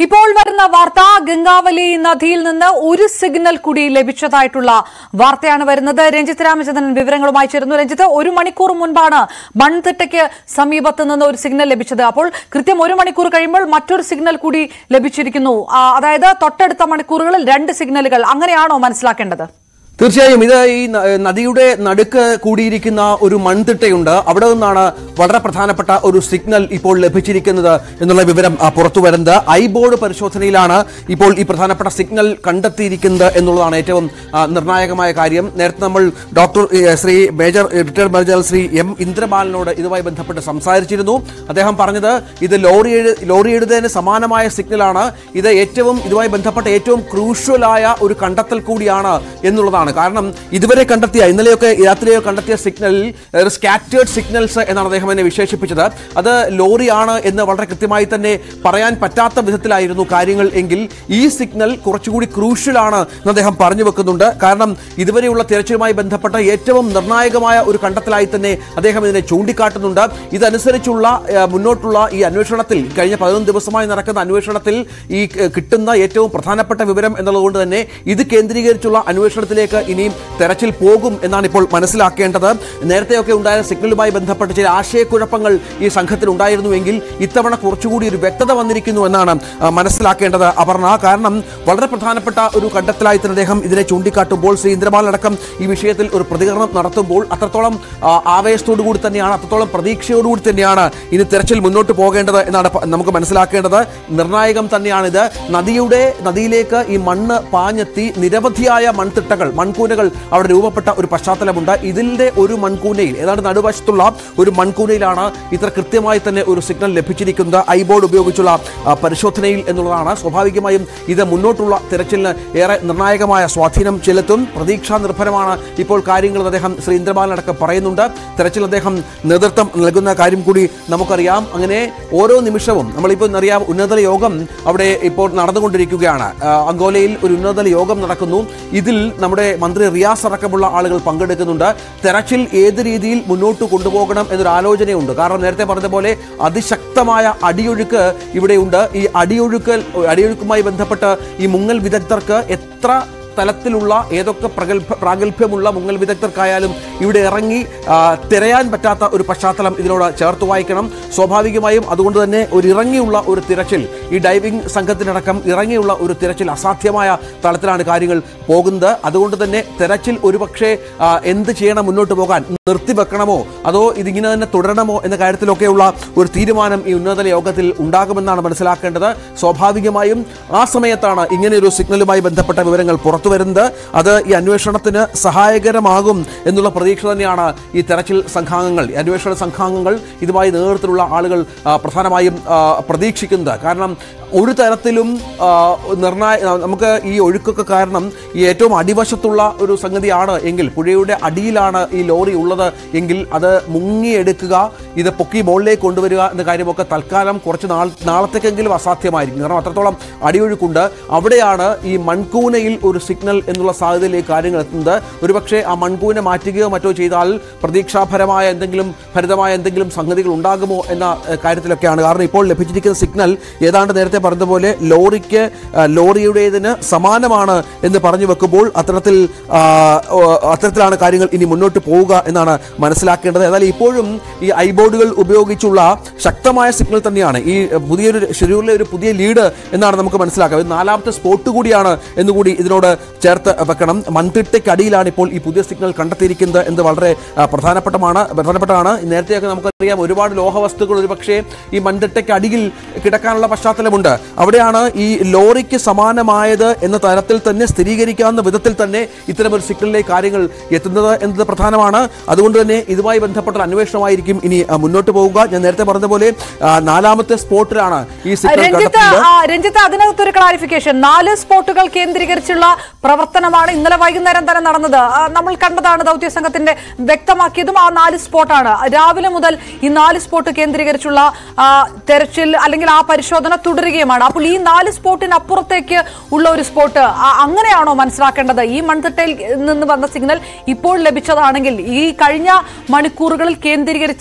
ഇപ്പോൾ വരുന്ന വാർത്ത ഗംഗാവലി നദിയിൽ നിന്ന് ഒരു സിഗ്നൽ കൂടി ലഭിച്ചതായിട്ടുള്ള വാർത്തയാണ് വരുന്നത് രഞ്ജിത്ത് രാമചന്ദ്രൻ വിവരങ്ങളുമായി ചേരുന്നു രഞ്ജിത്ത് ഒരു മണിക്കൂർ മുൻപാണ് മൺതിട്ടയ്ക്ക് സമീപത്ത് നിന്ന് ഒരു സിഗ്നൽ ലഭിച്ചത് അപ്പോൾ കൃത്യം ഒരു മണിക്കൂർ കഴിയുമ്പോൾ മറ്റൊരു സിഗ്നൽ കൂടി ലഭിച്ചിരിക്കുന്നു ആ, അതായത് തൊട്ടടുത്ത മണിക്കൂറുകളിൽ രണ്ട് സിഗ്നലുകൾ അങ്ങനെയാണോ മനസ്സിലാക്കേണ്ടത് തീർച്ചയായും ഇത് ഈ ന- നദിയുടെ നടുക്ക് കൂടിയിരിക്കുന്ന ഒരു മൺതിട്ടയുണ്ട് അവിടെ നിന്നാണ് വളരെ പ്രധാനപ്പെട്ട ഒരു സിഗ്നൽ ഇപ്പോൾ ലഭിച്ചിരിക്കുന്നത് എന്നുള്ള വിവരം ആ, പുറത്തു വരുന്നത് ഐബോർഡ് പരിശോധനയിലാണ് ഇപ്പോൾ ഈ പ്രധാനപ്പെട്ട സിഗ്നൽ കണ്ടെത്തിയിരിക്കുന്നത് എന്നുള്ളതാണ് ഏറ്റവും ആ, നിർണായകമായ കാര്യം നേരത്തെ നമ്മൾ ഡോക്ടർ ഏ, Shri major retired major general Shri M ഇന്ദ്രപാലനോട് ഇതുമായി ബന്ധപ്പെട്ട് സംസാരിച്ചിരുന്നു അദ്ദേഹം പറഞ്ഞത് ഇത് ലോറി എഴു- ലോറി എഴുതുന്നതിന് സമാനമായ സിഗ്നലാണ് ഇത് ഏറ്റവും ഇതുമായി ബന്ധപ്പെട്ട ഏറ്റവും ക്രൂഷ്യലായ ഒരു കണ്ടെത്തൽ കൂടിയാണ് എന്നുള്ളതാണ് കാരണം ഇതുവരെ കണ്ടെത്തിയ ഇന്നലെയൊക്കെ രാത്രിയോ കണ്ടെത്തിയ സിഗ്നലിൽ ഒരു സ്കാറ്റേർഡ് സിഗ്നൽസ് എന്നാണ് അദ്ദേഹം എന്നെ വിശേഷിപ്പിച്ചത് അത് ലോറിയാണ് എന്ന് വളരെ കൃത്യമായി തന്നെ പറയാൻ പറ്റാത്ത വിധത്തിലായിരുന്നു കാര്യങ്ങൾ എങ്കിൽ ഈ സിഗ്നൽ കുറച്ചുകൂടി ക്രൂഷ്യലാണ് എന്ന് അദ്ദേഹം പറഞ്ഞു വെക്കുന്നുണ്ട് കാരണം ഇതുവരെയുള്ള തിരച്ചിലുമായി ബന്ധപ്പെട്ട ഏറ്റവും നിർണായകമായ ഒരു കണ്ടെത്തലായി തന്നെ അദ്ദേഹം ഇതിനെ ചൂണ്ടിക്കാട്ടുന്നുണ്ട് ഇതനുസരിച്ചുള്ള ഏഹ്, മുന്നോട്ടുള്ള ഈ അന്വേഷണത്തിൽ കഴിഞ്ഞ പതിനൊന്ന് ദിവസമായി നടക്കുന്ന അന്വേഷണത്തിൽ ഈ ഏഹ്, കിട്ടുന്ന ഏറ്റവും പ്രധാനപ്പെട്ട വിവരം എന്നുള്ളതുകൊണ്ട് തന്നെ ഇത് കേന്ദ്രീകരിച്ചുള്ള അന്വേഷണത്തിലേക്ക് ഇനിയും തെരച്ചിൽ പോകും എന്നാണ് ഇപ്പോൾ മനസ്സിലാക്കേണ്ടത് നേരത്തെയൊക്കെ ഉണ്ടായ സിഗ്നലുമായി ബന്ധപ്പെട്ട് ചില ആശയക്കുഴപ്പങ്ങൾ ഈ സംഘത്തിൽ ഉണ്ടായിരുന്നുവെങ്കിൽ ഇത്തവണ കുറച്ചുകൂടി ഒരു വ്യക്തത വന്നിരിക്കുന്നു എന്നാണ് ആ, മനസ്സിലാക്കേണ്ടത് അപർണ കാരണം വളരെ പ്രധാനപ്പെട്ട ഒരു കണ്ടെത്തലായി തന്നെ അദ്ദേഹം ഇതിനെ ചൂണ്ടിക്കാട്ടുമ്പോൾ ശ്രീ ഇന്ദ്രപാൽ അടക്കം ഈ വിഷയത്തിൽ ഒരു പ്രതികരണം നടത്തുമ്പോൾ അത്രത്തോളം ആ, ആവേശത്തോടു കൂടി തന്നെയാണ് അത്രത്തോളം പ്രതീക്ഷയോടുകൂടി തന്നെയാണ് ഇനി തെരച്ചിൽ മുന്നോട്ട് പോകേണ്ടത് എന്നാണ് പ- നമുക്ക് മനസ്സിലാക്കേണ്ടത് നിർണായകം തന്നെയാണിത് നദിയുടെ നദിയിലേക്ക് ഈ മണ്ണ് പാഞ്ഞെത്തി നിരവധിയായ മൺതിട്ടകൾ മൺകൂനകൾ അവിടെ രൂപപ്പെട്ട ഒരു പശ്ചാത്തലമുണ്ട് ഇതിന്റെ ഒരു മൺകൂനയിൽ ഏതാണ്ട് നടുവശത്തുള്ള ഒരു മൺകൂനയിലാണ് ഇത്ര കൃത്യമായി തന്നെ ഒരു സിഗ്നൽ ലഭിച്ചിരിക്കുന്നത് ഐബോർഡ് ഉപയോഗിച്ചുള്ള ആ, പരിശോധനയിൽ എന്നുള്ളതാണ് സ്വാഭാവികമായും ഇത് മുന്നോട്ടുള്ള തിരച്ചിലിന് ഏറെ നിർണായകമായ സ്വാധീനം ചെലുത്തും പ്രതീക്ഷാ നിർഭരമാണ് ഇപ്പോൾ കാര്യങ്ങൾ എന്ന് അദ്ദേഹം ശ്രീ ഇന്ദ്രപാലൻ അടക്കം പറയുന്നുണ്ട് തെരച്ചിൽ അദ്ദേഹം നേതൃത്വം നൽകുന്ന കാര്യം കൂടി നമുക്കറിയാം അങ്ങനെ ഓരോ നിമിഷവും നമ്മളിപ്പോൾ അറിയാം ഉന്നതതല യോഗം അവിടെ ഇപ്പോൾ നടന്നുകൊണ്ടിരിക്കുകയാണ് ആ, അങ്കോലയിൽ ഒരു ഉന്നതതല യോഗം നടക്കുന്നു ഇതിൽ നമ്മുടെ മന്ത്രി റിയാസ് അടക്കമുള്ള ആളുകൾ പങ്കെടുക്കുന്നുണ്ട് തെരച്ചിൽ ഏത് രീതിയിൽ മുന്നോട്ട് കൊണ്ടുപോകണം എന്നൊരു ആലോചനയുണ്ട് കാരണം നേരത്തെ പറഞ്ഞ പോലെ അതിശക്തമായ അടിയൊഴുക്ക് ഇവിടെയുണ്ട് ഈ അടിയൊഴുക്കൽ അടിയൊഴുക്കുമായി ബന്ധപ്പെട്ട് ഈ മുങ്ങൽ വിദഗ്ധർക്ക് എത്ര തലത്തിലുള്ള ഏതൊക്കെ പ്രഗത്ഭ പ്രാഗൽഭ്യമുള്ള മുങ്ങൽ വിദഗ്ധർക്കായാലും ഇവിടെ ഇറങ്ങി ആ, തിരയാൻ പറ്റാത്ത ഒരു പശ്ചാത്തലം ഇതിനോട് ചേർത്ത് വായിക്കണം സ്വാഭാവികമായും അതുകൊണ്ട് തന്നെ ഒരു ഇറങ്ങിയുള്ള ഒരു തിരച്ചിൽ ഈ ഡൈവിംഗ് സംഘത്തിനടക്കം ഇറങ്ങിയുള്ള ഒരു തിരച്ചിൽ അസാധ്യമായ തലത്തിലാണ് കാര്യങ്ങൾ പോകുന്നത് അതുകൊണ്ട് തന്നെ തെരച്ചിൽ ഒരുപക്ഷെ ആ, എന്ത് ചെയ്യണം മുന്നോട്ട് പോകാൻ നിർത്തിവെക്കണമോ അതോ ഇതിങ്ങനെ തന്നെ തുടരണമോ എന്ന കാര്യത്തിലൊക്കെയുള്ള ഒരു തീരുമാനം ഈ ഉന്നതതല യോഗത്തിൽ ഉണ്ടാകുമെന്നാണ് മനസ്സിലാക്കേണ്ടത് സ്വാഭാവികമായും ആ സമയത്താണ് ഇങ്ങനെ ഒരു സിഗ്നലുമായി ബന്ധപ്പെട്ട വിവരങ്ങൾ പുറത്തു വരുന്നത് അത് ഈ അന്വേഷണത്തിന് സഹായകരമാകും എന്നുള്ള പ്രതീക്ഷ തന്നെയാണ് ഈ തെരച്ചിൽ സംഘാംഗങ്ങൾ ഈ അന്വേഷണ സംഘാംഗങ്ങൾ ഇതുമായി നേതൃത്വത്തിലുള്ള ആളുകൾ ആ, പ്രധാനമായും ആ, പ്രതീക്ഷിക്കുന്നത് കാരണം ഒരു തരത്തിലും ആ, നിർണായ നമുക്ക് ഈ ഒഴുക്കൊക്കെ കാരണം ഈ ഏറ്റവും അടിവശത്തുള്ള ഒരു സംഗതിയാണ് എങ്കിൽ പുഴയുടെ അടിയിലാണ് ഈ ലോറി ഉള്ളത് എങ്കിൽ അത് മുങ്ങിയെടുക്കുക ഇത് പൊക്കി മുകളിലേക്ക് കൊണ്ടുവരിക എന്ന കാര്യമൊക്കെ തൽക്കാലം കുറച്ച് നാൾ നാളത്തേക്കെങ്കിലും അസാധ്യമായിരിക്കും കാരണം അത്രത്തോളം അടിയൊഴുക്കുണ്ട് അവിടെയാണ് ഈ മൺകൂനയിൽ ഒരു സിഗ്നൽ എന്നുള്ള സാധ്യതയിലേക്ക് കാര്യങ്ങൾ എത്തുന്നത് ഒരുപക്ഷെ ആ മൺകൂന മാറ്റുകയോ മറ്റോ ചെയ്താൽ പ്രതീക്ഷാപരമായ എന്തെങ്കിലും ഭരിതമായ എന്തെങ്കിലും സംഗതികൾ ഉണ്ടാകുമോ എന്ന ഏഹ്, കാര്യത്തിലൊക്കെയാണ് കാരണം ഇപ്പോൾ ലഭിച്ചിരിക്കുന്ന സിഗ്നൽ ഏതാണ്ട് നേരത്തെ പറഞ്ഞതുപോലെ ലോറിക്ക് ആ, ലോറിയുടേതിന് സമാനമാണ് എന്ന് പറഞ്ഞു വെക്കുമ്പോൾ അത്തരത്തിൽ ആ, ഓ, അത്തരത്തിലാണ് കാര്യങ്ങൾ ഇനി മുന്നോട്ട് പോവുക എന്നാണ് മനസ്സിലാക്കേണ്ടത് എന്നാൽ ഇപ്പോഴും ഈ ഐബോർഡുകൾ ഉപയോഗിച്ചുള്ള ശക്തമായ സിഗ്നൽ തന്നെയാണ് ഈ പുതിയൊരു ഷെഡ്യൂളിലെ ഒരു പുതിയ ലീഡ് എന്നാണ് നമുക്ക് മനസ്സിലാക്കുക ഇത് നാലാമത്തെ സ്പോട്ട് കൂടിയാണ് എന്നുകൂടി ഇതിനോട് ചേർത്ത് വെക്കണം മൺതിട്ടയ്ക്കടിയിലാണ് ഇപ്പോൾ ഈ പുതിയ സിഗ്നൽ കണ്ടെത്തിയിരിക്കുന്നത് എന്ന് വളരെ ആ, പ്രധാനപ്പെട്ടമാണ് പ്രധാനപ്പെട്ടതാണ് നേരത്തെയൊക്കെ നമുക്കറിയാം ഒരുപാട് ലോഹവസ്തുക്കൾ ഒരു പക്ഷേ ഈ മൺതിട്ടയ്ക്ക് അടിയിൽ കിടക്കാനുള്ള പശ്ചാത്തലമുണ്ട് അവിടെയാണ് ഈ ലോറിക്ക് സമാനമായത് എന്ന തരത്തിൽ തന്നെ സ്ഥിരീകരിക്കാവുന്ന വിധത്തിൽ തന്നെ ഇത്തരമൊരു സിഗ്നലിലേക്ക് കാര്യങ്ങൾ എത്തുന്നത് എന്നത് പ്രധാനമാണ് അതുകൊണ്ട് തന്നെ ഇതുമായി ബന്ധപ്പെട്ട ഒരു അന്വേഷണമായിരിക്കും ഇനി ആ, മുന്നോട്ട് പോവുക ഞാൻ നേരത്തെ പറഞ്ഞ പോലെ ആ, നാലാമത്തെ സ്പോട്ടിലാണ് ഈ സിഗ്നൽ രഞ്ജിത്ത് കണ്ടെത്തിയത് ആ, രഞ്ജിത്ത് അതിനകത്തൊരു ക്ലാരിഫിക്കേഷൻ നാല് സ്പോട്ടുകൾ കേന്ദ്രീകരിച്ചുള്ള പ്രവർത്തനമാണ് ഇന്നലെ വൈകുന്നേരം തന്നെ നടന്നത് ആ, നമ്മൾ കണ്ടതാണ് ദൗത്യ സംഘത്തിന്റെ വ്യക്തമാക്കിയതും ആ നാല് സ്പോട്ടാണ് രാവിലെ മുതൽ ഈ നാല് സ്പോട്ട് കേന്ദ്രീകരിച്ചുള്ള ആ, തെരച്ചിൽ അല്ലെങ്കിൽ ആ പരിശോധന തുടരുകയുമാണ് അപ്പോൾ ഈ നാല് സ്പോട്ടിനപ്പുറത്തേക്ക് ഉള്ള ഒരു സ്പോട്ട് ആ- അങ്ങനെയാണോ മനസ്സിലാക്കേണ്ടത് ഈ മൺതിട്ടയിൽ നിന്ന് വന്ന സിഗ്നൽ ഇപ്പോൾ ലഭിച്ചതാണെങ്കിൽ ഈ കഴിഞ്ഞ മണിക്കൂറുകളിൽ കേന്ദ്രീകരിച്ച നാല്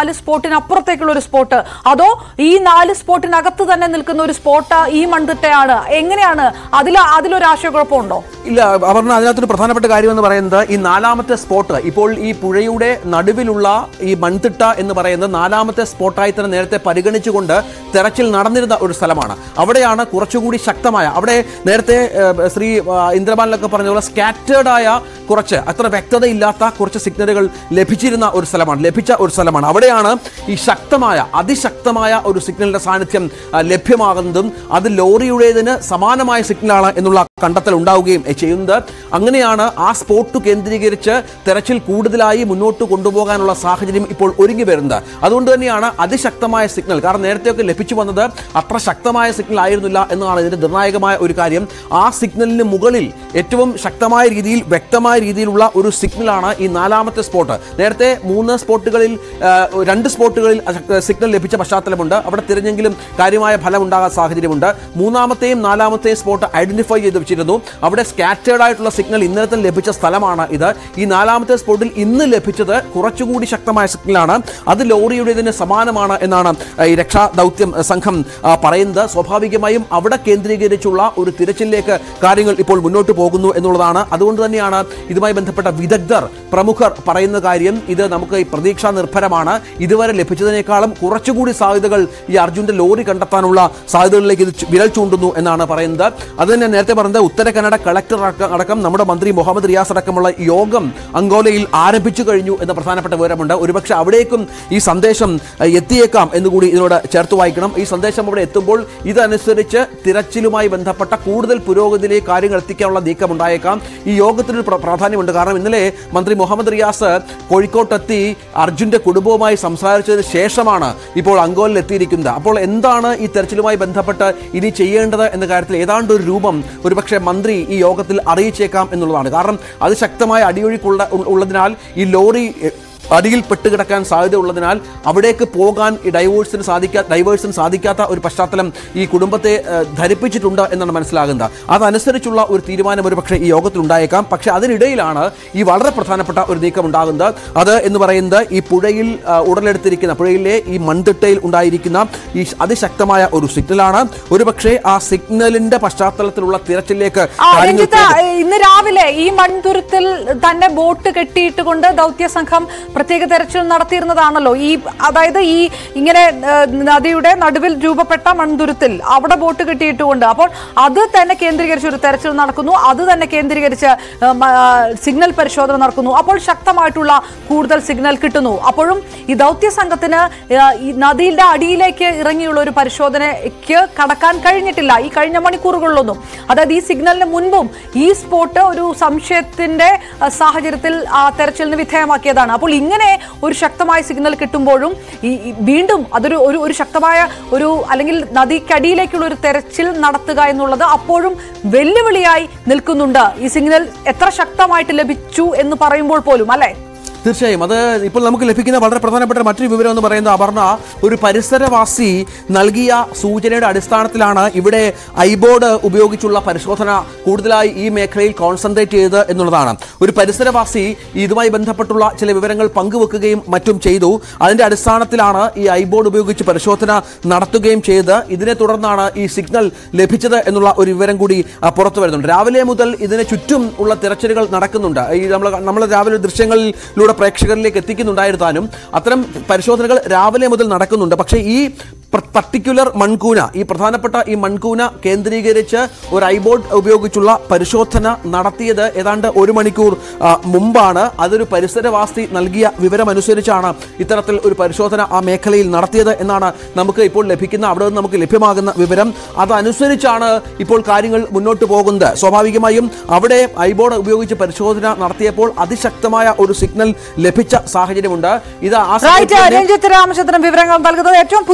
നാല് സ്പോട്ടിന് അപ്പുറത്തേക്കുള്ള ഒരു സ്പോട്ട് അതോ ഈ നാല് സ്പോട്ടിനകത്ത് തന്നെ നിൽക്കുന്ന ഒരു സ്പോട്ട് ഈ മൺതിട്ടയാണ് എങ്ങനെയാണ് അതിൽ അതിലൊരു ആശയക്കുഴപ്പമുണ്ടോ ഇല്ല അപർണ അതിനകത്തൊരു പ്രധാനപ്പെട്ട കാര്യം എന്ന് പറയുന്നത് ഈ നാലാമത്തെ സ്പോട്ട് ഇപ്പോൾ ഈ പുഴയുടെ നടുവിലുള്ള ഈ മൺതിട്ട എന്ന് പറയുന്നത് നാലാമത്തെ സ്പോട്ടായി തന്നെ നേരത്തെ പരിഗണിച്ചുകൊണ്ട് തെരച്ചിൽ നടന്നിരുന്ന ഒരു സ്ഥലമാണ് അവിടെയാണ് കുറച്ചുകൂടി ശക്തമായ അവിടെ നേരത്തെ ഏഹ്, ശ്രീ ആ, ഇന്ദ്രപാലൊക്കെ പറഞ്ഞ പോലെ സ്കാറ്റേഡ് ആയ കുറച്ച് അത്ര വ്യക്തതയില്ലാത്ത കുറച്ച് സിഗ്നലുകൾ ലഭിച്ചിരുന്ന ഒരു സ്ഥലമാണ് ലഭിച്ച ഒരു സ്ഥലമാണ് അവിടെയാണ് ഈ ശക്തമായ അതിശക്തമായ ഒരു സിഗ്നലിന്റെ സാന്നിധ്യം ആ, ലഭ്യമാകുന്നതും അത് ലോറിയുടേതിന് സമാനമായ സിഗ്നലാണ് എന്നുള്ള കണ്ടെത്തൽ ഉണ്ടാവുകയും ചെയ്യുന്നത് അങ്ങനെയാണ് ആ സ്പോട്ട് കേന്ദ്രീകരിച്ച് തെരച്ചിൽ കൂടുതലായി മുന്നോട്ട് കൊണ്ടുപോകാനുള്ള സാഹചര്യം ഇപ്പോൾ ഒരുങ്ങി വരുന്നത് അതുകൊണ്ട് തന്നെയാണ് അതിശക്തമായ സിഗ്നൽ കാരണം നേരത്തെയൊക്കെ ലഭിച്ചു വന്നത് അത്ര ശക്തമായ സിഗ്നൽ ആയിരുന്നില്ല എന്നതാണ് ഇതിന്റെ നിർണായകമായ ഒരു കാര്യം ആ സിഗ്നലിന് മുകളിൽ ഏറ്റവും ശക്തമായ രീതിയിൽ വ്യക്തമായ രീതിയിലുള്ള ഒരു സിഗ്നലാണ് ഈ നാലാമത്തെ സ്പോട്ട് നേരത്തെ മൂന്ന് സ്പോട്ടുകളിൽ ആ, രണ്ട് സ്പോട്ടുകളിൽ അശക്ത- സിഗ്നൽ ലഭിച്ച പശ്ചാത്തലമുണ്ട് അവിടെ തിരഞ്ഞെങ്കിലും കാര്യമായ ഫലം ഉണ്ടാകാൻ സാഹചര്യമുണ്ട് മൂന്നാമത്തെയും നാലാമത്തെയും സ്പോട്ട് ഐഡന്റിഫൈ ചെയ്ത് വെച്ചിരുന്നു അവിടെ സ്കാറ്റേഡ് ആയിട്ടുള്ള സിഗ്നൽ ഇന്നലെ തന്നെ ലഭിച്ച സ്ഥലമാണ് ഇത് ഈ നാലാമത്തെ സ്പോട്ടിൽ ഇന്ന് ലഭിച്ചത് കുറച്ചുകൂടി ശക്തമായ സിഗ്നലാണ് അത് ലോറിയുടേതിന് സമാനമാണ് എന്നാണ് ആ, ഈ രക്ഷാ ദൗത്യം ആ, സംഘം ആ, പറയുന്നത് സ്വാഭാവികമായും അവിടെ കേന്ദ്രീകരിച്ചുള്ള ഒരു തിരച്ചിലേക്ക് കാര്യങ്ങൾ ഇപ്പോൾ മുന്നോട്ട് പോകുന്നു എന്നുള്ളതാണ് അതുകൊണ്ട് തന്നെയാണ് ഇതുമായി ബന്ധപ്പെട്ട വിദഗ്ധർ പ്രമുഖർ പറയുന്ന കാര്യം ഇത് നമുക്ക് ഈ പ്രതീക്ഷാ നിർഭരമാണ് ഇതുവരെ ലഭിച്ചതിനേക്കാളും കുറച്ചുകൂടി സാധ്യതകൾ ഈ അർജുന്റെ ലോറി കണ്ടെത്താനുള്ള സാധ്യതകളിലേക്ക് ഇത് ചു- വിരൽ ചൂണ്ടുന്നു എന്നാണ് പറയുന്നത് അത് തന്നെ നേരത്തെ പറഞ്ഞത് ഉത്തര കന്നഡ കളക്ടർ അടക്കം- അടക്കം നമ്മുടെ മന്ത്രി മുഹമ്മദ് റിയാസ് അടക്കമുള്ള യോഗം അങ്കോലയിൽ ആരംഭിച്ചു കഴിഞ്ഞു എന്ന പ്രധാനപ്പെട്ട വിവരമുണ്ട് ഒരുപക്ഷെ അവിടേക്കും ഈ സന്ദേശം അഹ്, എത്തിയേക്കാം എന്നുകൂടി ഇതിനോട് ചേർത്ത് വായിക്കണം ഈ സന്ദേശം അവിടെ എത്തുമ്പോൾ ഇതനുസരിച്ച് തിരച്ചിലുമായി ബന്ധപ്പെട്ട കൂടുതൽ പുരോഗതിയിലേക്ക് കാര്യങ്ങൾ എത്തിക്കാനുള്ള നീക്കം ഉണ്ടായേക്കാം ഈ യോഗത്തിനൊരു പ്ര- പ്രാധാന്യമുണ്ട് കാരണം ഇന്നലെ മന്ത്രി മുഹമ്മദ് റിയാസ് കോഴിക്കോട്ടെത്തി അർജുന്റെ കുടുംബവുമായി സംസാരിച്ചതിന് ശേഷമാണ് ഇപ്പോൾ അങ്കോലിൽ എത്തിയിരിക്കുന്നത് അപ്പോൾ എന്താണ് ഈ തെരച്ചിലുമായി ബന്ധപ്പെട്ട് ഇനി ചെയ്യേണ്ടത് എന്ന കാര്യത്തിൽ ഏതാണ്ട് ഒരു രൂപം ഒരുപക്ഷെ മന്ത്രി ഈ യോഗത്തിൽ അറിയിച്ചേക്കാം എന്നുള്ളതാണ് കാരണം അത് ശക്തമായ അടിയൊഴുക്കുള്ള ഉ- ഉള്ളതിനാൽ ഈ ലോറി എ, അടിയിൽ പെട്ടുകിടക്കാൻ സാധ്യതയുള്ളതിനാൽ അവിടേക്ക് പോകാൻ ഈ ഡൈവേഴ്സിന് സാധിക്കാ ഡൈവേഴ്സിന് സാധിക്കാത്ത ഒരു പശ്ചാത്തലം ഈ കുടുംബത്തെ ഏഹ്, ധരിപ്പിച്ചിട്ടുണ്ട് എന്നാണ് മനസ്സിലാകുന്നത് അതനുസരിച്ചുള്ള ഒരു തീരുമാനം ഒരു പക്ഷേ ഈ യോഗത്തിൽ ഉണ്ടായേക്കാം പക്ഷേ അതിനിടയിലാണ് ഈ വളരെ പ്രധാനപ്പെട്ട ഒരു നീക്കം ഉണ്ടാകുന്നത് അത് എന്ന് പറയുന്നത് ഈ പുഴയിൽ ആ, ഉടലെടുത്തിരിക്കുന്ന പുഴയിലെ ഈ മൺതിട്ടയിൽ ഉണ്ടായിരിക്കുന്ന ഈ അതിശക്തമായ ഒരു സിഗ്നലാണ് ഒരുപക്ഷേ ആ സിഗ്നലിന്റെ പശ്ചാത്തലത്തിലുള്ള തിരച്ചിലേക്ക് ആ കാര്യങ്ങൾ രഞ്ജിത്ത് ഇന്ന് രാവിലെ ഈ മൺതുരുത്തിൽ തന്നെ ബോട്ട് കെട്ടിയിട്ട് കൊണ്ട് ദൗത്യ സംഘം പ്രത്യേക തെരച്ചിൽ നടത്തിയിരുന്നതാണല്ലോ ഈ അതായത് ഈ ഇങ്ങനെ ഏഹ്, നദിയുടെ നടുവിൽ രൂപപ്പെട്ട മൺതുരുത്തിൽ അവിടെ ബോട്ട് കെട്ടിയിട്ടുകൊണ്ട് അപ്പോൾ അത് തന്നെ കേന്ദ്രീകരിച്ച് ഒരു തെരച്ചിൽ നടക്കുന്നു അത് തന്നെ കേന്ദ്രീകരിച്ച് ഏഹ്, മ- ആ, സിഗ്നൽ പരിശോധന നടക്കുന്നു അപ്പോൾ ശക്തമായിട്ടുള്ള കൂടുതൽ സിഗ്നൽ കിട്ടുന്നു അപ്പോഴും ഈ ദൗത്യ സംഘത്തിന് ഏഹ്, ഈ നദിയുടെ അടിയിലേക്ക് ഇറങ്ങിയുള്ള ഒരു പരിശോധനയ്ക്ക് കടക്കാൻ കഴിഞ്ഞിട്ടില്ല ഈ കഴിഞ്ഞ മണിക്കൂറുകളിലൊന്നും അതായത് ഈ സിഗ്നലിന് മുൻപും ഈ സ്പോട്ട് ഒരു സംശയത്തിന്റെ അഹ്, സാഹചര്യത്തിൽ ആ തെരച്ചിലിന് വിധേയമാക്കിയതാണ് അപ്പോൾ ഇങ്ങനെ ഒരു ശക്തമായ സിഗ്നൽ കിട്ടുമ്പോഴും ഈ ഈ വീണ്ടും അതൊരു ഒരു ഒരു ശക്തമായ ഒരു അല്ലെങ്കിൽ നദിക്കടിയിലേക്കുള്ള ഒരു തെരച്ചിൽ നടത്തുക എന്നുള്ളത് അപ്പോഴും വെല്ലുവിളിയായി നിൽക്കുന്നുണ്ട് ഈ സിഗ്നൽ എത്ര ശക്തമായിട്ട് ലഭിച്ചു എന്ന് പറയുമ്പോൾ പോലും അല്ലെ തീർച്ചയായും അത് ഇപ്പോൾ നമുക്ക് ലഭിക്കുന്ന വളരെ പ്രധാനപ്പെട്ട മറ്റൊരു വിവരം എന്ന് പറയുന്നത് അപർണ ഒരു പരിസരവാസി നൽകിയ സൂചനയുടെ അടിസ്ഥാനത്തിലാണ് ഇവിടെ ഐബോർഡ് ഉപയോഗിച്ചുള്ള പരിശോധന കൂടുതലായി ഈ മേഖലയിൽ കോൺസെൻട്രേറ്റ് ചെയ്തത് എന്നുള്ളതാണ് ഒരു പരിസരവാസി ഇതുമായി ബന്ധപ്പെട്ടുള്ള ചില വിവരങ്ങൾ പങ്കുവെക്കുകയും മറ്റും ചെയ്തു അതിന്റെ അടിസ്ഥാനത്തിലാണ് ഈ ഐബോർഡ് ഉപയോഗിച്ച് പരിശോധന നടത്തുകയും ചെയ്ത് ഇതിനെ തുടർന്നാണ് ഈ സിഗ്നൽ ലഭിച്ചത് എന്നുള്ള ഒരു വിവരം കൂടി ആ, പുറത്തു വരുന്നുണ്ട് രാവിലെ മുതൽ ഇതിന് ചുറ്റും ഉള്ള തിരച്ചിലുകൾ നടക്കുന്നുണ്ട് ഈ നമ്മൾ നമ്മൾ രാവിലെ ദൃശ്യങ്ങളിലൂടെ പ്രേക്ഷകരിലേക്ക് എത്തിക്കുന്നുണ്ടായിരുന്നാലും അത്തരം പരിശോധനകൾ രാവിലെ മുതൽ നടക്കുന്നുണ്ട് പക്ഷേ ഈ പർട്ടിക്കുലർ മൺകൂന ഈ പ്രധാനപ്പെട്ട ഈ മൺകൂന കേന്ദ്രീകരിച്ച് ഒരു ഐബോർഡ് ഉപയോഗിച്ചുള്ള പരിശോധന നടത്തിയത് ഏതാണ്ട് ഒരു മണിക്കൂർ ആ, മുമ്പാണ് അതൊരു പരിസരവാസി നൽകിയ വിവരമനുസരിച്ചാണ് ഇത്തരത്തിൽ ഒരു പരിശോധന ആ മേഖലയിൽ നടത്തിയത് എന്നാണ് നമുക്ക് ഇപ്പോൾ ലഭിക്കുന്ന അവിടെ നിന്ന് നമുക്ക് ലഭ്യമാകുന്ന വിവരം അതനുസരിച്ചാണ് ഇപ്പോൾ കാര്യങ്ങൾ മുന്നോട്ട് പോകുന്നത് സ്വാഭാവികമായും അവിടെ ഐബോർഡ് ഉപയോഗിച്ച് പരിശോധന നടത്തിയപ്പോൾ അതിശക്തമായ ഒരു സിഗ്നൽ ലഭിച്ച സാഹചര്യമുണ്ട് ഇത് ആ റൈറ്റ് സമയത്ത് തന്നെ- രഞ്ജിത്ത് രാമചന്ദ്രൻ വിവരങ്ങൾ നൽകുന്നത് ഏറ്റവും പുതിയ പെ-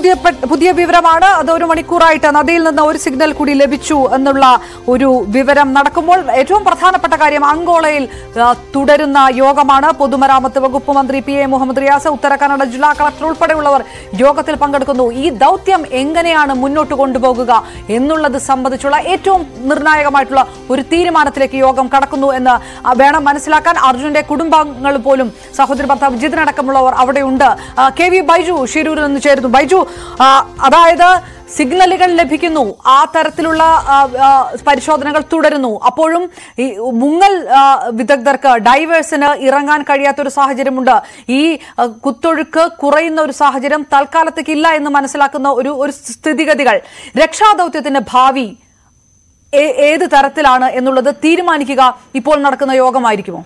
പുതിയ വിവരമാണ് അത് ഒരു മണിക്കൂറായിട്ട് നദിയിൽ നിന്ന് ഒരു സിഗ്നൽ കൂടി ലഭിച്ചു എന്നുള്ള ഒരു വിവരം നടക്കുമ്പോൾ ഏറ്റവും പ്രധാനപ്പെട്ട കാര്യം അങ്കോളയിൽ ആ, തുടരുന്ന യോഗമാണ് പൊതുമരാമത്ത് വകുപ്പ് മന്ത്രി പി എ മുഹമ്മദ് റിയാസ് ഉത്തര കന്നഡ ജില്ലാ കളക്ടർ ഉൾപ്പെടെയുള്ളവർ യോഗത്തിൽ പങ്കെടുക്കുന്നു ഈ ദൗത്യം എങ്ങനെയാണ് മുന്നോട്ട് കൊണ്ടുപോകുക എന്നുള്ളത് സംബന്ധിച്ചുള്ള ഏറ്റവും നിർണായകമായിട്ടുള്ള ഒരു തീരുമാനത്തിലേക്ക് യോഗം കടക്കുന്നു എന്ന് ആ, വേണം മനസ്സിലാക്കാൻ അർജുന്റെ കുടുംബാംഗങ്ങൾ പോലും സഹോദരി ഭർത്താവ് ജിതിനടക്കമുള്ളവർ അവിടെയുണ്ട് ആ, കെ വി ബൈജു ഷിരൂരിൽ നിന്ന് ചേരുന്നു ബൈജു ആ, അതായത് സിഗ്നലുകൾ ലഭിക്കുന്നു ആ തരത്തിലുള്ള ആ, ആ, പരിശോധനകൾ തുടരുന്നു അപ്പോഴും ഈ മുങ്ങൽ ആ, വിദഗ്ധർക്ക് ഡൈവേഴ്സിന് ഇറങ്ങാൻ കഴിയാത്തൊരു സാഹചര്യമുണ്ട് ഈ ആ, കുത്തൊഴുക്ക് കുറയുന്ന ഒരു സാഹചര്യം തൽക്കാലത്തേക്ക് ഇല്ല എന്ന് മനസ്സിലാക്കുന്ന ഒരു ഒരു സ്ഥിതിഗതികൾ രക്ഷാദൌത്യത്തിന്റെ ഭാവി ഏ- ഏത് തരത്തിലാണ് എന്നുള്ളത് തീരുമാനിക്കുക ഇപ്പോൾ നടക്കുന്ന യോഗമായിരിക്കുമോ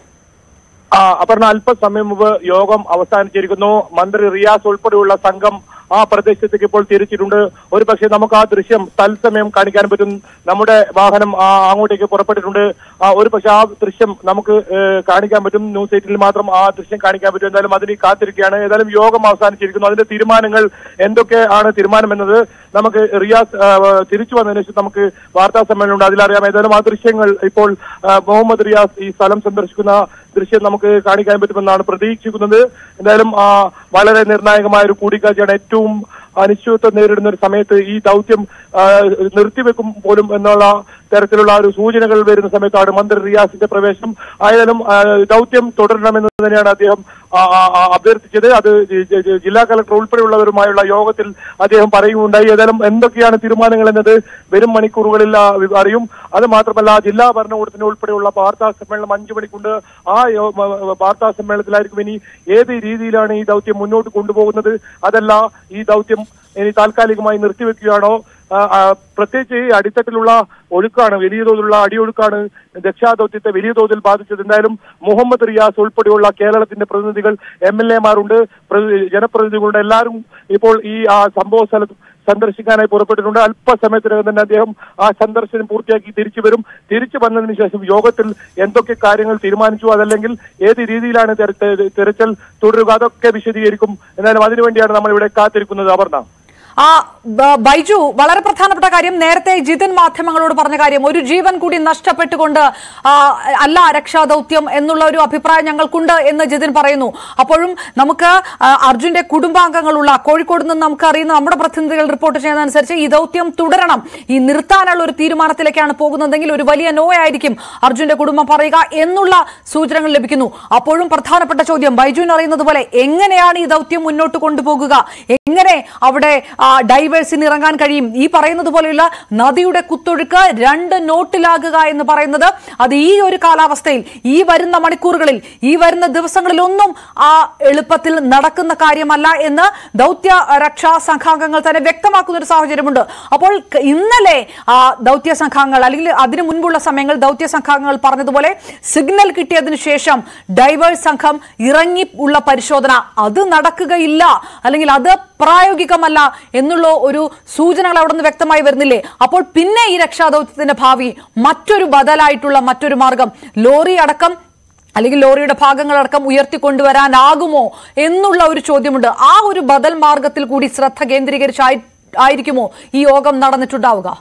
ആ, അപർണ അല്പസമയം മുമ്പ് യോഗം അവസാനിച്ചിരിക്കുന്നു മന്ത്രി റിയാസ് ഉൾപ്പെടെയുള്ള സംഘം ആ പ്രദേശത്തേക്ക് ഇപ്പോൾ തിരിച്ചിട്ടുണ്ട് ഒരു പക്ഷേ നമുക്ക് ആ ദൃശ്യം തത്സമയം കാണിക്കാൻ പറ്റും നമ്മുടെ വാഹനം ആ, അങ്ങോട്ടേക്ക് പുറപ്പെട്ടിട്ടുണ്ട് ആ, ഒരു പക്ഷേ ആ ദൃശ്യം നമുക്ക് ഏഹ്, കാണിക്കാൻ പറ്റും ന്യൂസ് എയ്റ്റിൽ മാത്രം ആ ദൃശ്യം കാണിക്കാൻ പറ്റും എന്തായാലും അതിന് കാത്തിരിക്കുകയാണ് ഏതായാലും യോഗം അവസാനിച്ചിരിക്കുന്നു അതിന്റെ തീരുമാനങ്ങൾ എന്തൊക്കെ ആണ് തീരുമാനം എന്നത് നമുക്ക് റിയാസ് ആ, തിരിച്ചു വന്നതിന് ശേഷം നമുക്ക് വാർത്താ സമ്മേളനം ഉണ്ട് അതിലറിയാം ഏതായാലും ആ ദൃശ്യങ്ങൾ ഇപ്പോൾ ആ, മുഹമ്മദ് റിയാസ് ഈ സ്ഥലം സന്ദർശിക്കുന്ന ദൃശ്യം നമുക്ക് കാണിക്കാൻ പറ്റുമെന്നാണ് പ്രതീക്ഷിക്കുന്നത് എന്തായാലും ആ, വളരെ നിർണായകമായ ഒരു കൂടിക്കാഴ്ചയാണ് ഏറ്റവും അനിശ്ചിതത്വം നേരിടുന്ന ഒരു സമയത്ത് ഈ ദൗത്യം ആ, നിർത്തിവെക്കും പോലും എന്നുള്ള തരത്തിലുള്ള ഒരു സൂചനകൾ വരുന്ന സമയത്താണ് മന്ത്രി റിയാസിന്റെ പ്രവേശനം ആയാലും ആ, ദൗത്യം തുടരണമെന്ന് തന്നെയാണ് അദ്ദേഹം ആ, ആ, ആ, അഭ്യർത്ഥിച്ചത് അത് ജി- ജി- ജി- ജില്ലാ കളക്ടർ ഉൾപ്പെടെയുള്ളവരുമായുള്ള യോഗത്തിൽ അദ്ദേഹം പറയുകയുണ്ടായി ഏതായാലും എന്തൊക്കെയാണ് തീരുമാനങ്ങൾ എന്നത് വരും മണിക്കൂറുകളിൽ ആ, വി- അറിയും അത് മാത്രമല്ല ജില്ലാ ഭരണകൂടത്തിന് ഉൾപ്പെടെയുള്ള വാർത്താ സമ്മേളനം അഞ്ചു മണിക്കുണ്ട് ആ യോ- മ- മ- വാർത്താ സമ്മേളനത്തിലായിരിക്കും ഇനി ഏത് രീതിയിലാണ് ഈ ദൗത്യം മുന്നോട്ട് കൊണ്ടുപോകുന്നത് അതല്ല ഈ ദൗത്യം ഇനി താൽക്കാലികമായി നിർത്തിവെക്കുകയാണോ ആ, ആ, പ്രത്യേകിച്ച് ഈ അടിത്തട്ടിലുള്ള ഒഴുക്കാണ് വലിയ തോതിലുള്ള അടിയൊഴുക്കാണ് രക്ഷാദൗത്യത്തെ വലിയ തോതിൽ ബാധിച്ചത് എന്തായാലും മുഹമ്മദ് റിയാസ് ഉൾപ്പെടെയുള്ള കേരളത്തിന്റെ പ്രതിനിധികൾ എം എൽ എമാരുണ്ട് ജനപ്രതിനിധികളുണ്ട് എല്ലാവരും ഇപ്പോൾ ഈ ആ സംഭവ സ്ഥലത്ത് സന്ദർശിക്കാനായി പുറപ്പെട്ടിട്ടുണ്ട് അല്പസമയത്തിനകം തന്നെ അദ്ദേഹം ആ സന്ദർശനം പൂർത്തിയാക്കി തിരിച്ചു വരും തിരിച്ചു വന്നതിന് ശേഷം യോഗത്തിൽ എന്തൊക്കെ കാര്യങ്ങൾ തീരുമാനിച്ചു അതല്ലെങ്കിൽ ഏത് രീതിയിലാണ് തെര- തെ- തെരച്ചിൽ തുടരുക അതൊക്കെ വിശദീകരിക്കും എന്നാലും അതിനുവേണ്ടിയാണ് നമ്മൾ ഇവിടെ കാത്തിരിക്കുന്നത് അപർണ ആ ബ- ബൈജു വളരെ പ്രധാനപ്പെട്ട കാര്യം നേരത്തെ ജിതിൻ മാധ്യമങ്ങളോട് പറഞ്ഞ കാര്യം ഒരു ജീവൻ കൂടി നഷ്ടപ്പെട്ടുകൊണ്ട് ആ, അല്ല രക്ഷാദൌത്യം എന്നുള്ള ഒരു അഭിപ്രായം ഞങ്ങൾക്കുണ്ട് എന്ന് ജിതിൻ പറയുന്നു അപ്പോഴും നമുക്ക് ആ, അർജുന്റെ കുടുംബാംഗങ്ങളുള്ള കോഴിക്കോട് നിന്ന് നമുക്ക് അറിയുന്ന നമ്മുടെ പ്രതിനിധികൾ റിപ്പോർട്ട് ചെയ്യുന്നതനുസരിച്ച് ഈ ദൌത്യം തുടരണം ഈ നിർത്താനുള്ള ഒരു തീരുമാനത്തിലേക്കാണ് പോകുന്നതെങ്കിൽ ഒരു വലിയ നോ ആയിരിക്കും അർജുന്റെ കുടുംബം പറയുക എന്നുള്ള സൂചനകൾ ലഭിക്കുന്നു അപ്പോഴും പ്രധാനപ്പെട്ട ചോദ്യം ബൈജുവിന് അറിയുന്നത് പോലെ എങ്ങനെയാണ് ഈ ദൗത്യം മുന്നോട്ട് കൊണ്ടുപോകുക എങ്ങനെ അവിടെ ആ, ഡൈവേഴ്സിന് ഇറങ്ങാൻ കഴിയും ഈ പറയുന്നത് പോലെയുള്ള നദിയുടെ കുത്തൊഴുക്ക് രണ്ട് നോട്ടിലാകുക എന്ന് പറയുന്നത് അത് ഈ ഒരു കാലാവസ്ഥയിൽ ഈ വരുന്ന മണിക്കൂറുകളിൽ ഈ വരുന്ന ദിവസങ്ങളിലൊന്നും ആ എളുപ്പത്തിൽ നടക്കുന്ന കാര്യമല്ല എന്ന് ദൗത്യ രക്ഷാ സംഘാംഗങ്ങൾ തന്നെ വ്യക്തമാക്കുന്ന ഒരു സാഹചര്യമുണ്ട് അപ്പോൾ ക- ഇന്നലെ ആ ദൗത്യ സംഘാംഗങ്ങൾ അല്ലെങ്കിൽ അതിനു മുൻപുള്ള സമയങ്ങൾ ദൗത്യ സംഘാംഗങ്ങൾ പറഞ്ഞതുപോലെ സിഗ്നൽ കിട്ടിയതിനു ശേഷം ഡൈവേഴ്സ് സംഘം ഇറങ്ങി ഉള്ള പരിശോധന അത് നടക്കുകയില്ല അല്ലെങ്കിൽ അത് പ്രായോഗികമല്ല എന്നുള്ള ഒരു സൂചനകൾ അവിടെ നിന്ന് വ്യക്തമായി വരുന്നില്ലേ അപ്പോൾ പിന്നെ ഈ രക്ഷാദൗത്യത്തിന്റെ ഭാവി മറ്റൊരു ബദലായിട്ടുള്ള മറ്റൊരു മാർഗം ലോറി അടക്കം അല്ലെങ്കിൽ ലോറിയുടെ ഭാഗങ്ങളടക്കം ഉയർത്തിക്കൊണ്ടുവരാനാകുമോ എന്നുള്ള ഒരു ചോദ്യമുണ്ട് ആ ഒരു ബദൽ മാർഗത്തിൽ കൂടി ശ്രദ്ധ കേന്ദ്രീകരിച്ചായി ആയിരിക്കുമോ ഈ യോഗം നടന്നിട്ടുണ്ടാവുക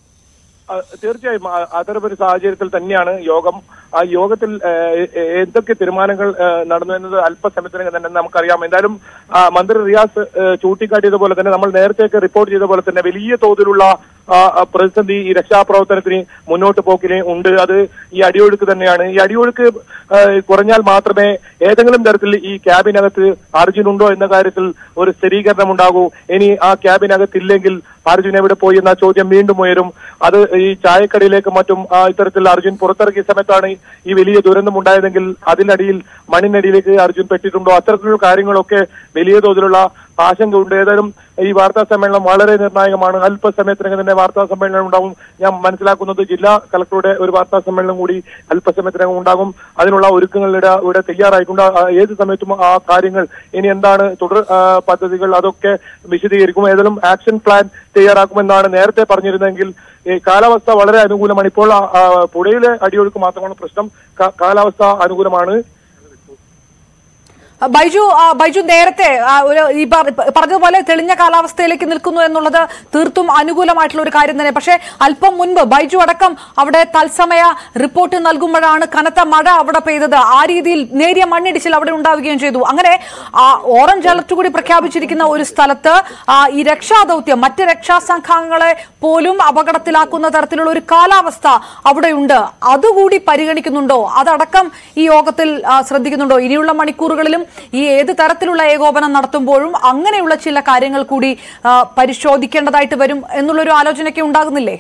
ആ, തീർച്ചയായും ആ, അത്തരമൊരു സാഹചര്യത്തിൽ തന്നെയാണ് യോഗം ആ യോഗത്തിൽ ഏ, ഏ, എന്തൊക്കെ തീരുമാനങ്ങൾ ഏ, നടന്നു എന്നത് അല്പസമയത്തിനകം തന്നെ നമുക്കറിയാം എന്തായാലും ആ, മന്ത്രി റിയാസ് ഏ, ചൂണ്ടിക്കാട്ടിയതുപോലെ തന്നെ നമ്മൾ നേരത്തെയൊക്കെ റിപ്പോർട്ട് ചെയ്ത പോലെ തന്നെ വലിയ തോതിലുള്ള ആ, ആ, പ്രതിസന്ധി ഈ രക്ഷാപ്രവർത്തനത്തിന് മുന്നോട്ട് പോക്കിന് ഉണ്ട് അത് ഈ അടിയൊഴുക്ക് തന്നെയാണ് ഈ അടിയൊഴുക്ക് ഏ, കുറഞ്ഞാൽ മാത്രമേ ഏതെങ്കിലും തരത്തിൽ ഈ ക്യാബിനകത്ത് അർജുൻ ഉണ്ടോ എന്ന കാര്യത്തിൽ ഒരു സ്ഥിരീകരണം ഉണ്ടാകൂ ഇനി ആ ക്യാബിനകത്ത് ഇല്ലെങ്കിൽ അർജുൻ എവിടെ പോയി എന്ന ചോദ്യം വീണ്ടും ഉയരും അത് ഈ ചായക്കടയിലേക്ക് മറ്റും ആ, ഇത്തരത്തിൽ അർജുൻ പുറത്തിറങ്ങിയ സമയത്താണ് ഈ വലിയ ദുരന്തം ഉണ്ടായതെങ്കിൽ അതിനടിയിൽ മണ്ണിനടിയിലേക്ക് അർജുൻ പെട്ടിട്ടുണ്ടോ അത്തരത്തിലുള്ള കാര്യങ്ങളൊക്കെ വലിയ തോതിലുള്ള ആശങ്കയുണ്ട് ഏതായാലും ഈ വാർത്താ സമ്മേളനം വളരെ നിർണായകമാണ് അല്പസമയത്തിനകം തന്നെ വാർത്താ സമ്മേളനം ഉണ്ടാകും ഞാൻ മനസ്സിലാക്കുന്നത് ജില്ലാ കളക്ടറുടെ ഒരു വാർത്താ സമ്മേളനം കൂടി അല്പസമയത്തിനകം ഉണ്ടാകും അതിനുള്ള ഒരുക്കങ്ങളുടെ ഇവിടെ തയ്യാറായിട്ടുണ്ട് ആ, ഏത് സമയത്തും ആ കാര്യങ്ങൾ ഇനി എന്താണ് തുടർ ആ, പദ്ധതികൾ അതൊക്കെ വിശദീകരിക്കും ഏതായാലും ആക്ഷൻ പ്ലാൻ തയ്യാറാക്കുമെന്നാണ് നേരത്തെ പറഞ്ഞിരുന്നെങ്കിൽ ഈ കാലാവസ്ഥ വളരെ അനുകൂലമാണ് ഇപ്പോൾ ആ, ആ, പുഴയിലെ അടിയൊഴുക്ക് മാത്രമാണ് പ്രശ്നം കാ- കാലാവസ്ഥ അനുകൂലമാണ് ബൈജു ആ, ബൈജു നേരത്തെ ആ, ഒരു ഈ പറ- പറഞ്ഞതുപോലെ തെളിഞ്ഞ കാലാവസ്ഥയിലേക്ക് നിൽക്കുന്നു എന്നുള്ളത് തീർത്തും അനുകൂലമായിട്ടുള്ള ഒരു കാര്യം തന്നെ പക്ഷേ അല്പം മുൻപ് ബൈജു അടക്കം അവിടെ തത്സമയ റിപ്പോർട്ട് നൽകുമ്പോഴാണ് കനത്ത മഴ അവിടെ പെയ്തത് ആ രീതിയിൽ നേരിയ മണ്ണിടിച്ചിൽ അവിടെ ഉണ്ടാവുകയും ചെയ്തു അങ്ങനെ ആ ഓറഞ്ച് അലർട്ട് കൂടി പ്രഖ്യാപിച്ചിരിക്കുന്ന ഒരു സ്ഥലത്ത് ആ, ഈ രക്ഷാദൌത്യം മറ്റ് രക്ഷാസംഘങ്ങളെ പോലും അപകടത്തിലാക്കുന്ന തരത്തിലുള്ള ഒരു കാലാവസ്ഥ അവിടെയുണ്ട് അതുകൂടി പരിഗണിക്കുന്നുണ്ടോ അതടക്കം ഈ യോഗത്തിൽ ആ, ശ്രദ്ധിക്കുന്നുണ്ടോ ഇനിയുള്ള മണിക്കൂറുകളിലും ഈ ഏത് തരത്തിലുള്ള ഏകോപനം നടത്തുമ്പോഴും അങ്ങനെയുള്ള ചില കാര്യങ്ങൾ കൂടി ആ, പരിശോധിക്കേണ്ടതായിട്ട് വരും എന്നുള്ളൊരു ആലോചനയൊക്കെ ഉണ്ടാകുന്നില്ലേ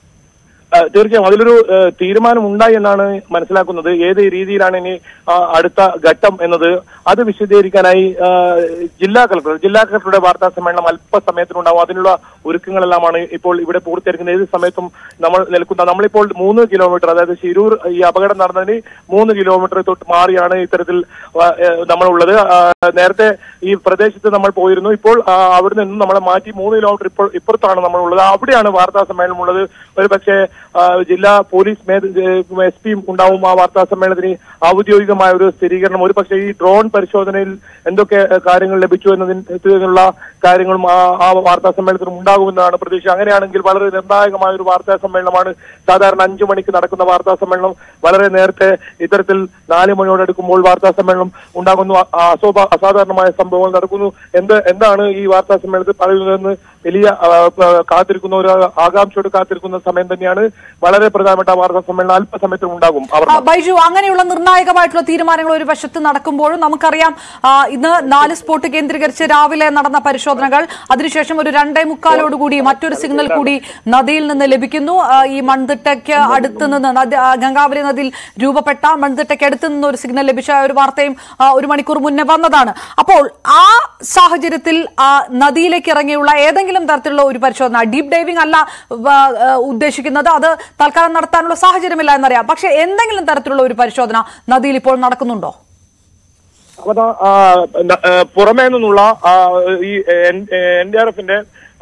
ആ, തീർച്ചയായും അതിലൊരു ആ, തീരുമാനം ഉണ്ടായി എന്നാണ് മനസ്സിലാക്കുന്നത് ഏത് രീതിയിലാണ് ഇനി ആ, അടുത്ത ഘട്ടം എന്നത് അത് വിശദീകരിക്കാനായി ആ, ജില്ലാ കളക്ടർ ജില്ലാ കളക്ടറുടെ വാർത്താ സമ്മേളനം അല്പസമയത്തിനുണ്ടാവും അതിനുള്ള ഒരുക്കങ്ങളെല്ലാമാണ് ഇപ്പോൾ ഇവിടെ പൂർത്തീകരിക്കുന്നത് ഏത് സമയത്തും നമ്മൾ നിൽക്കുന്ന നമ്മളിപ്പോൾ മൂന്ന് കിലോമീറ്റർ അതായത് ശിരൂർ ഈ അപകടം നടന്നതിന് മൂന്ന് കിലോമീറ്റർ തൊട്ട് മാറിയാണ് ഇത്തരത്തിൽ ആ, ഏ, നമ്മളുള്ളത് ആ, നേരത്തെ ഈ പ്രദേശത്ത് നമ്മൾ പോയിരുന്നു ഇപ്പോൾ ആ, അവിടെ നിന്ന് നമ്മളെ മാറ്റി മൂന്ന് കിലോമീറ്റർ ഇപ്പോൾ ഇപ്പുറത്താണ് നമ്മളുള്ളത് അവിടെയാണ് വാർത്താ സമ്മേളനം ഉള്ളത് ഒരു പക്ഷേ ആ, ജില്ലാ പോലീസ് എസ് പിയും ഉണ്ടാവും ആ വാർത്താ സമ്മേളനത്തിന് ഔദ്യോഗികമായ ഒരു സ്ഥിരീകരണം ഒരു പക്ഷേ ഈ ഡ്രോൺ പരിശോധനയിൽ എന്തൊക്കെ ആ, കാര്യങ്ങൾ ലഭിച്ചു എന്നതിനുള്ള കാര്യങ്ങളും ആ ആ വാർത്താ സമ്മേളനത്തിൽ ഉണ്ടാകുമെന്നാണ് പ്രതീക്ഷ അങ്ങനെയാണെങ്കിൽ വളരെ നിർണായകമായ ഒരു വാർത്താ സമ്മേളനമാണ് സാധാരണ അഞ്ചു മണിക്ക് നടക്കുന്ന വാർത്താ സമ്മേളനം വളരെ നേരത്തെ ഇത്തരത്തിൽ നാല് മണിയോടടുക്കുമ്പോൾ വാർത്താ സമ്മേളനം ഉണ്ടാകുന്നു അ- അശോഭ അസാധാരണമായ സംഭവങ്ങൾ നടക്കുന്നു എന്ത് എന്താണ് ഈ വാർത്താ സമ്മേളനത്തിൽ പറയുന്നതെന്ന് വലിയ ആ, ആ, കാത്തിരിക്കുന്ന ഒരു ആകാംക്ഷയോട് കാത്തിരിക്കുന്ന സമയം തന്നെയാണ് വളരെ പ്രധാനപ്പെട്ട വാർത്താ സമ്മേളനം അല്പസമയത്തിൽ ഉണ്ടാകും അവർ ആ, ബൈജു അങ്ങനെയുള്ള നിർണായകമായിട്ടുള്ള തീരുമാനങ്ങൾ ഒരു വശത്ത് നടക്കുമ്പോഴും നമുക്കറിയാം ആ, ഇന്ന് നാല് സ്പോട്ട് കേന്ദ്രീകരിച്ച് രാവിലെ നടന്ന പരിശോധനകൾ അതിനുശേഷം ഒരു രണ്ടേ മുക്കാലോടുകൂടി മറ്റൊരു സിഗ്നൽ കൂടി നദിയിൽ നിന്ന് ലഭിക്കുന്നു ആ, ഈ മൺതിട്ടയ്ക്ക് അടുത്ത് നിന്ന് നദി ആ, ഗംഗാവലി നദിയിൽ രൂപപ്പെട്ട മൺതിട്ടയ്ക്ക് അടുത്ത് നിന്ന് ഒരു സിഗ്നൽ ലഭിച്ച ഒരു വാർത്തയും ആ, ഒരു മണിക്കൂർ മുന്നേ വന്നതാണ് അപ്പോൾ ആ സാഹചര്യത്തിൽ ആ, നദിയിലേക്ക് ഇറങ്ങിയുള്ള ഏതെങ്കിലും തരത്തിലുള്ള ഒരു പരിശോധന ഡീപ് ഡൈവിംഗ് അല്ല വ- ആ, ഉദ്ദേശിക്കുന്നത് അത് തൽക്കാലം നടത്താനുള്ള സാഹചര്യമില്ല എന്നറിയാം പക്ഷെ എന്തെങ്കിലും തരത്തിലുള്ള ഒരു പരിശോധന നദിയിൽ ഇപ്പോൾ നടക്കുന്നുണ്ടോ അപ്പൊ ദാ, ആ, ന- ആ, പുറമേ നിന്നുള്ള ആ, ഈ എൻ ഡി ആർ എഫിന്റെ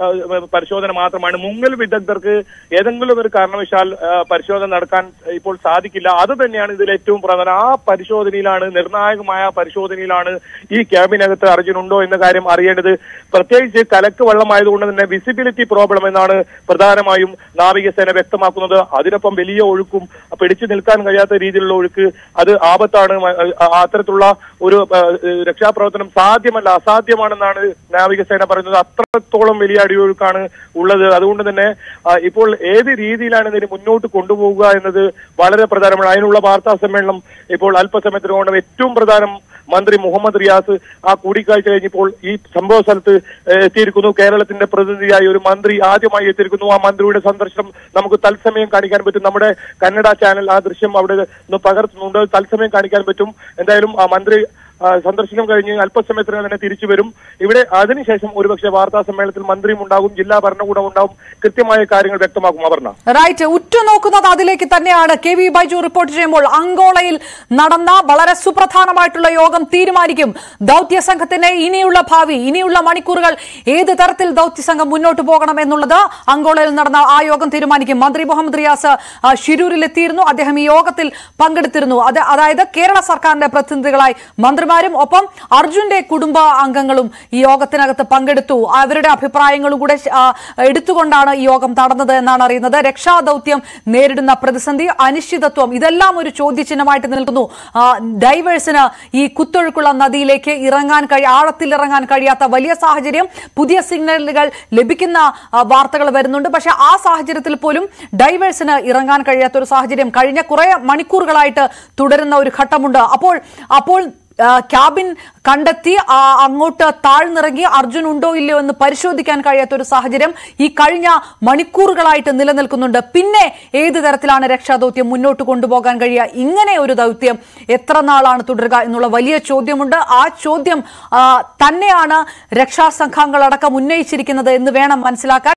പരിശോധന മാത്രമാണ് മുങ്ങൽ വിദഗ്ധർക്ക് ഏതെങ്കിലും ഒരു കാരണവശാൽ ആ, പരിശോധന നടക്കാൻ ഇപ്പോൾ സാധിക്കില്ല അത് തന്നെയാണ് ഇതിൽ ഏറ്റവും പ്രധാനം ആ പരിശോധനയിലാണ് നിർണായകമായ പരിശോധനയിലാണ് ഈ ക്യാബിനകത്ത് അർജുനുണ്ടോ എന്ന കാര്യം അറിയേണ്ടത് പ്രത്യേകിച്ച് കലക്ക് വെള്ളമായതുകൊണ്ട് തന്നെ വിസിബിലിറ്റി പ്രോബ്ലം എന്നാണ് പ്രധാനമായും നാവികസേന വ്യക്തമാക്കുന്നത് അതിനൊപ്പം വലിയ ഒഴുക്കും പിടിച്ചു നിൽക്കാൻ കഴിയാത്ത രീതിയിലുള്ള ഒഴുക്ക് അത് ആപത്താണ് മ- ആ- അത്തരത്തിലുള്ള ഒരു ആ, രക്ഷാപ്രവർത്തനം സാധ്യമല്ല അസാധ്യമാണെന്നാണ് നാവികസേന പറയുന്നത് അത്രത്തോളം വലിയ അടിയൊഴുക്കാണ് ഉള്ളത് അതുകൊണ്ട് തന്നെ ആ, ഇപ്പോൾ ഏത് രീതിയിലാണ് ഇതിന് മുന്നോട്ട് കൊണ്ടുപോകുക എന്നത് വളരെ പ്രധാനമാണ് അതിനുള്ള വാർത്താ സമ്മേളനം ഇപ്പോൾ അല്പസമയത്തിനോളം ഏറ്റവും പ്രധാനം മന്ത്രി മുഹമ്മദ് റിയാസ് ആ കൂടിക്കാഴ്ച കഴിഞ്ഞപ്പോൾ ഈ സംഭവ സ്ഥലത്ത് ഏഹ്, എത്തിയിരിക്കുന്നു കേരളത്തിന്റെ പ്രതിനിധിയായി ഒരു മന്ത്രി ആദ്യമായി എത്തിയിരിക്കുന്നു ആ മന്ത്രിയുടെ സന്ദർശനം നമുക്ക് തത്സമയം കാണിക്കാൻ പറ്റും നമ്മുടെ കന്നഡ ചാനൽ ആ ദൃശ്യം അവിടെ നിന്ന് പകർത്തുന്നുണ്ട് തത്സമയം കാണിക്കാൻ പറ്റും എന്തായാലും ആ മന്ത്രി ആ, സന്ദർശനം കഴിഞ്ഞ് അല്പസമയത്തിനകം തന്നെ തിരിച്ചു വരും ഇവിടെ അതിനുശേഷം ഒരുപക്ഷെ വാർത്താ സമ്മേളനത്തിൽ മന്ത്രിയും ഉണ്ടാകും ജില്ലാ ഭരണകൂടം ഉണ്ടാവും കൃത്യമായ കാര്യങ്ങൾ വ്യക്തമാക്കും അപർണ റൈറ്റ് ഉറ്റുനോക്കുന്നത് അതിലേക്ക് തന്നെയാണ് കെ വി ബൈജു റിപ്പോർട്ട് ചെയ്യുമ്പോൾ അങ്കോളയിൽ നടന്ന വളരെ സുപ്രധാനമായിട്ടുള്ള യോഗം തീരുമാനിക്കും ദൗത്യ സംഘത്തിന്റെ ഇനിയുള്ള ഭാവി ഇനിയുള്ള മണിക്കൂറുകൾ ഏത് തരത്തിൽ ദൗത്യ സംഘം മുന്നോട്ട് പോകണം എന്നുള്ളത് അങ്കോളയിൽ നടന്ന ആ യോഗം തീരുമാനിക്കും മന്ത്രി മുഹമ്മദ് റിയാസ് ആ, ഷിരൂരിൽ എത്തിയിരുന്നു അദ്ദേഹം ഈ യോഗത്തിൽ പങ്കെടുത്തിരുന്നു അത് അതായത് കേരള സർക്കാരിന്റെ പ്രതിനിധികളായി മന്ത്രിമാരും ഒപ്പം അർജുന്റെ കുടുംബ അംഗങ്ങളും ഈ യോഗത്തിനകത്ത് പങ്കെടുത്തു അവരുടെ അഭിപ്രായങ്ങളും കൂടെ ആ, എടുത്തുകൊണ്ടാണ് ഈ യോഗം നടന്നത് എന്നാണ് അറിയുന്നത് രക്ഷാദൌത്യം നേരിടുന്ന പ്രതിസന്ധി അനിശ്ചിതത്വം ഇതെല്ലാം ഒരു ചോദ്യചിഹ്നമായിട്ട് നിൽക്കുന്നു ആ, ഡൈവേഴ്സിന് ഈ കുത്തൊഴുക്കുള്ള നദിയിലേക്ക് ഇറങ്ങാൻ കഴി ആഴത്തിൽ ഇറങ്ങാൻ കഴിയാത്ത വലിയ സാഹചര്യം പുതിയ സിഗ്നലുകൾ ലഭിക്കുന്ന ആ, വാർത്തകൾ വരുന്നുണ്ട് പക്ഷെ ആ സാഹചര്യത്തിൽ പോലും ഡൈവേഴ്സിന് ഇറങ്ങാൻ കഴിയാത്ത ഒരു സാഹചര്യം കഴിഞ്ഞ കുറെ മണിക്കൂറുകളായിട്ട് തുടരുന്ന ഒരു ഘട്ടമുണ്ട് അപ്പോൾ അപ്പോൾ ആ, ക്യാബിൻ കണ്ടെത്തി ആ, അങ്ങോട്ട് താഴ്ന്നിറങ്ങി അർജുൻ ഉണ്ടോ ഇല്ലയോ എന്ന് പരിശോധിക്കാൻ കഴിയാത്ത ഒരു സാഹചര്യം ഈ കഴിഞ്ഞ മണിക്കൂറുകളായിട്ട് നിലനിൽക്കുന്നുണ്ട് പിന്നെ ഏത് തരത്തിലാണ് രക്ഷാദൌത്യം മുന്നോട്ട് കൊണ്ടുപോകാൻ കഴിയുക ഇങ്ങനെ ഒരു ദൗത്യം എത്ര നാളാണ് തുടരുക എന്നുള്ള വലിയ ചോദ്യമുണ്ട് ആ ചോദ്യം ആ, തന്നെയാണ് രക്ഷാസംഘങ്ങളടക്കം ഉന്നയിച്ചിരിക്കുന്നത് എന്ന് വേണം മനസ്സിലാക്കാൻ